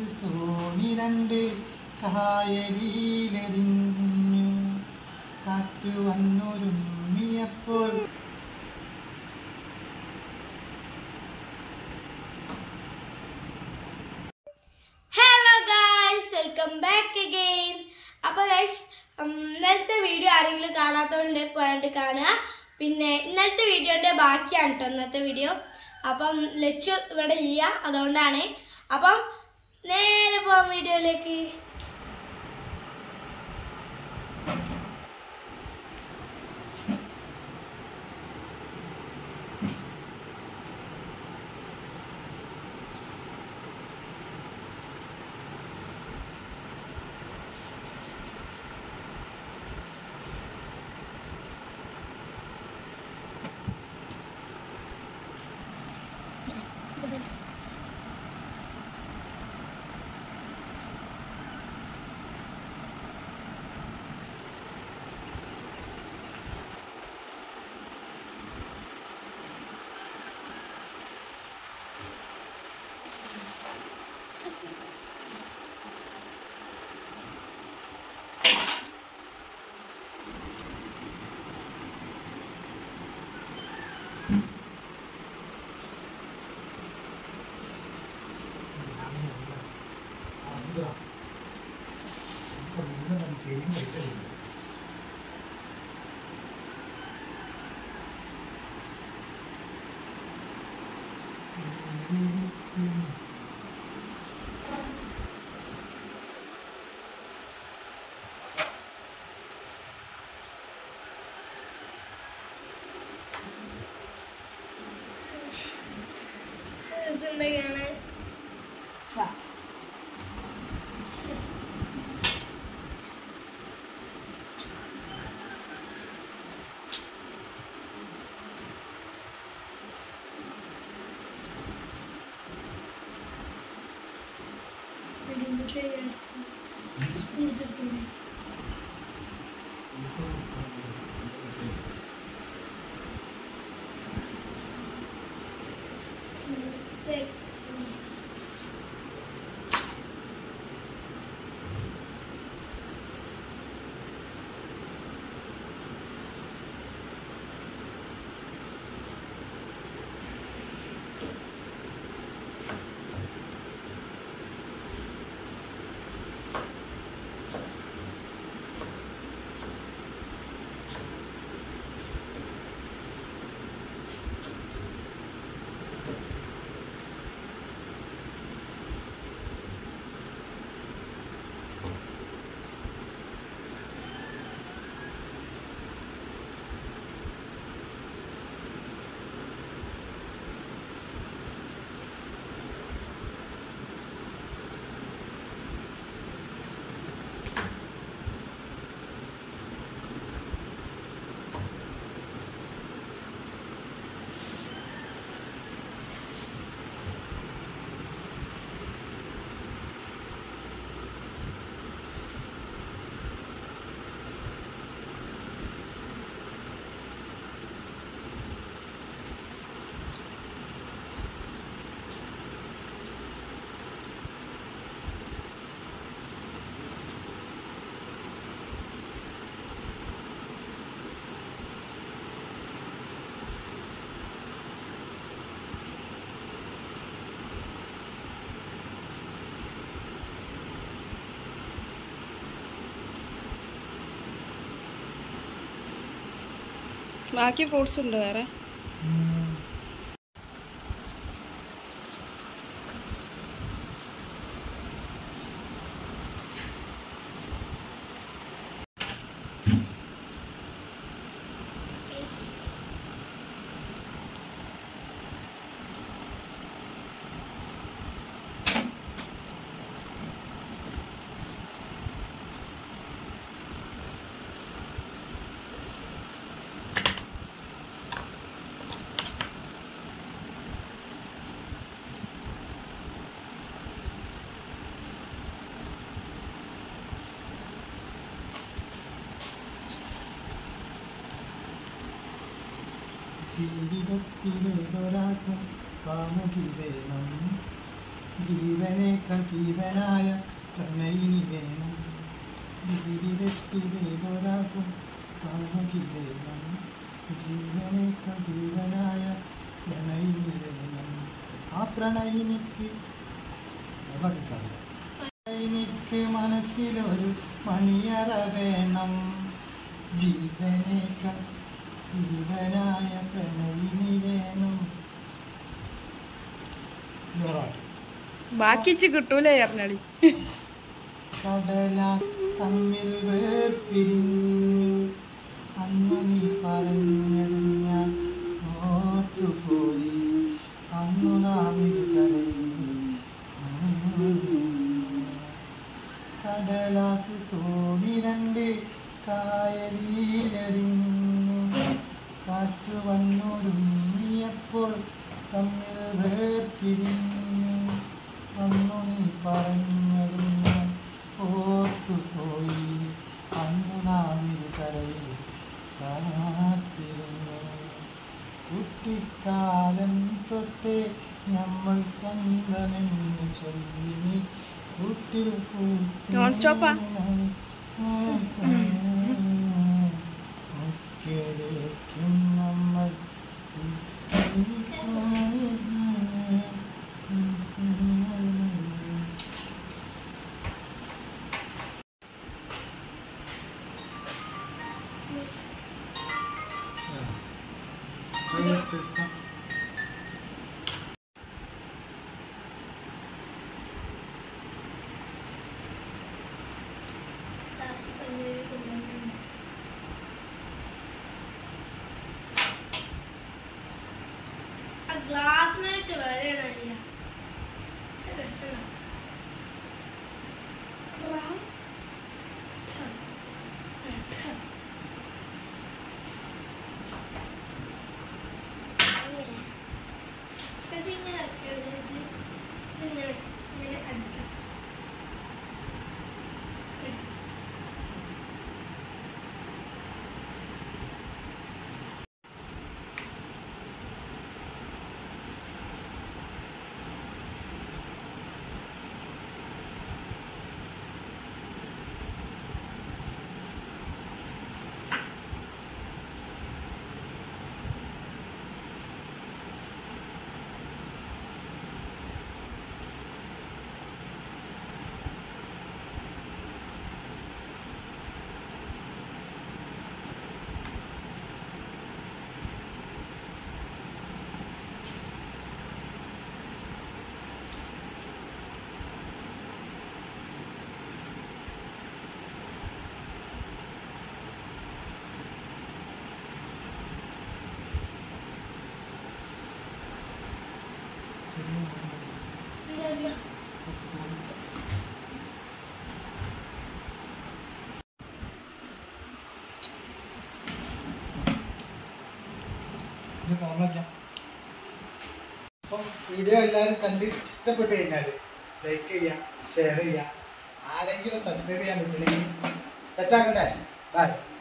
മനസ്സ് തോണി രണ്ട് കായലിയിലെറിഞ്ഞു കാറ്റു വന്നൊരുമ്മിയപ്പോൾ hello guys welcome back again അപ്പൊ ഗൈസ് ഇന്നലത്തെ വീഡിയോ ആരെങ്കിലും കാണാത്തവരുണ്ടെ പോയിട്ട് കാണുക പിന്നെ ഇന്നലത്തെ വീഡിയോന്റെ ബാക്കിയാണ് കേട്ടോ ഇന്നത്തെ വീഡിയോ അപ്പം ലച്ചു ഇവിടെ ഇല്ല അതുകൊണ്ടാണ് അപ്പം നേരെ പോവാം വീഡിയോയിലേക്ക് എന്തൊക്കെയാണ് ബാക്കി ഫ്രൂട്ട്സ് ഉണ്ട് വേറെ ജീവിതത്തിലേതൊരാൾക്കും കാമുകി വേണം ജീവനേക്കാൾ ജീവനായ പ്രണയിനി വേണം ജീവിതത്തിലേതൊരാൾക്കും കാണുകയില്ലേണം ജീവനേക്കാൾ ജീവനായ പ്രണയിനി വേണം ആ പ്രണയിനിക്ക് പഠിക്കാറില്ല എനിക്ക് മനസ്സിലൊരു മണിയറ വേണം ജീവനേക്കാൾ ജീവനായ പ്രണയിനി വേണം ഇവരാണ് ബാക്കിച്ച് കിട്ടൂലേ എറിഞ്ഞളി കടല തമ്മിൽ വേർപിരിഞ്ഞു അന്നു നീ പറഞ്ഞതും ഞാൻ ഓർത്തുപോയി അന്നു നാം ഇരുകരയിൽ കടലാസ് തോണി രണ്ട് കായലിലെറിഞ്ഞു കാറ്റു വന്നൊരുങ്ങിയപ്പോൾ തമ്മിൽ വേർപിരിഞ്ഞു അന്നു നീ പറഞ്ഞതും ഞാൻ ഓർത്തുപോയി അന്നു നാം ഇരുകരയിൽ കാത്തിരുന്നു കുട്ടിക്കാലം തൊട്ടേ നമ്മൾ സ്വന്തമെന്ന് ചൊല്ലി കൂട്ടിൽ Non stop ആ? മുഖ്യരേക്കും നമ്മൾ ആ ഗ്ലാസ് മേറ്റ് വരെയാണ് അലിയ രസമാണ് ഇങ്ങനെ ഇങ്ങനെ ഇങ്ങനെ അടിക്കാം എന്താ ഇത് നോക്കാം അപ്പം വീഡിയോ എല്ലാവരും കണ്ട് ഇഷ്ടപ്പെട്ട് കഴിഞ്ഞാൽ ലൈക്ക് ചെയ്യുക ഷെയർ ചെയ്യുക ആരെങ്കിലും സബ്സ്ക്രൈബ് ചെയ്യാൻ പറ്റില്ലെങ്കിൽ സെറ്റാക്കണ്ടേ ബൈ